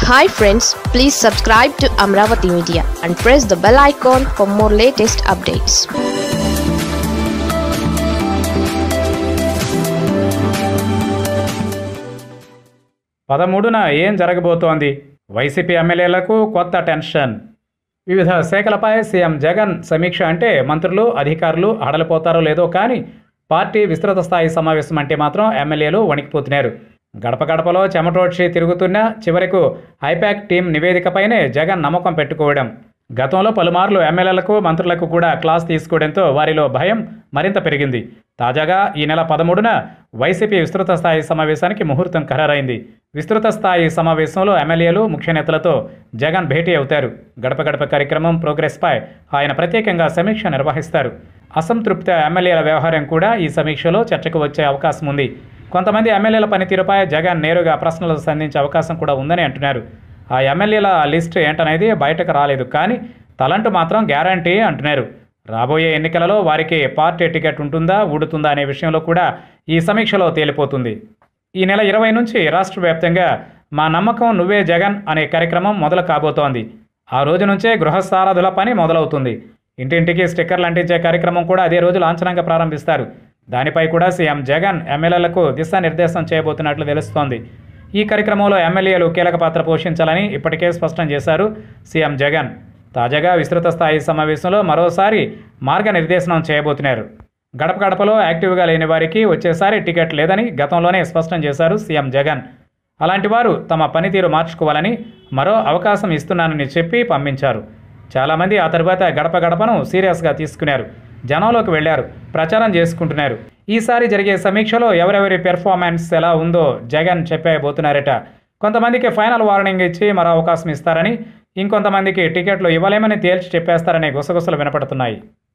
hi friends please subscribe to Amaravati media and press the bell icon for more latest updates పదమూడున ఏం జరగబోతోంది YCP ఎమ్మెల్యేలకు కొత్త tension వివిధ శాఖలపై సీఎం జగన్ సమీక్ష అంటే మంత్రులు అధికారులు హడలిపోతారో లేదో కానీ పార్టీ విస్తృత స్థాయి సమావేశం అంటే మాత్రం ఎమ్మెల్యేలు వణికిపోతున్నారు గడప గడపలో చెమటోడ్చి తిరుగుతున్న చివరకు ఐపాక్ టీం నివేదికపైనే జగన్ నమ్మకం పెట్టుకోవడం గతంలో పలుమార్లు ఎమ్మెల్యేలకు మంత్రులకు కూడా క్లాస్ తీసుకోవడంతో వారిలో భయం మరింత పెరిగింది తాజాగా ఈ నెల పదమూడున వైసీపీ విస్తృత స్థాయి సమావేశానికి ముహూర్తం ఖరారైంది విస్తృత స్థాయి సమావేశంలో ఎమ్మెల్యేలు ముఖ్య నేతలతో జగన్ భేటీ అవుతారు గడప గడప కార్యక్రమం ప్రోగ్రెస్పై ఆయన ప్రత్యేకంగా సమీక్ష నిర్వహిస్తారు అసంతృప్త ఎమ్మెల్యేల వ్యవహారం కూడా ఈ సమీక్షలో చర్చకు వచ్చే అవకాశం ఉంది కొంతమంది ఎమ్మెల్యేల పనితీరుపై జగన్ నేరుగా ప్రశ్నలు సంధించే అవకాశం కూడా ఉందని అంటున్నారు ఆ ఎమ్మెల్యేల లిస్ట్ ఏంటనేది బయటకు రాలేదు కానీ తలంటు మాత్రం గ్యారంటీ అంటున్నారు రాబోయే ఎన్నికలలో వారికి పార్టీ టికెట్ ఉంటుందా ఊడుతుందా అనే విషయంలో కూడా ఈ సమీక్షలో తేలిపోతుంది ఈ నెల ఇరవై నుంచి రాష్ట్ర వ్యాప్తంగా మా నమ్మకం నువ్వే జగన్ అనే కార్యక్రమం మొదలు కాబోతోంది ఆ రోజు నుంచే గృహసారథుల పని మొదలవుతుంది ఇంటింటికి స్టిక్కర్లు అంటించే కార్యక్రమం కూడా అదే రోజు లాంఛనంగా ప్రారంభిస్తారు దానిపై కూడా సీఎం జగన్ ఎమ్మెల్యేలకు దిశానిర్దేశం చేయబోతున్నట్లు తెలుస్తోంది ఈ కార్యక్రమంలో ఎమ్మెల్యేలు కీలక పాత్ర పోషించాలని ఇప్పటికే స్పష్టం చేశారు సీఎం జగన్ తాజాగా విస్తృత స్థాయి సమావేశంలో మరోసారి మార్గనిర్దేశనం చేయబోతున్నారు గడప గడపలో యాక్టివ్గా లేని వారికి వచ్చేసారి టికెట్ లేదని గతంలోనే స్పష్టం చేశారు సీఎం జగన్ అలాంటి వారు తమ పనితీరు మార్చుకోవాలని మరో అవకాశం ఇస్తున్నానని చెప్పి పంపించారు చాలామంది ఆ తర్వాత గడప గడపను సీరియస్గా తీసుకున్నారు జనంలోకి వెళ్లారు ప్రచారం చేసుకుంటున్నారు ఈసారి జరిగే సమీక్షలో ఎవరెవరి పెర్ఫార్మెన్స్ ఎలా ఉందో జగన్ చెప్పబోతున్నారట కొంతమందికి ఫైనల్ వార్నింగ్ ఇచ్చి మరో అవకాశం ఇస్తారని ఇంకొంతమందికి టికెట్లు ఇవ్వలేమని తేల్చి చెప్పేస్తారనే గుసగుసలు వినపడుతున్నాయి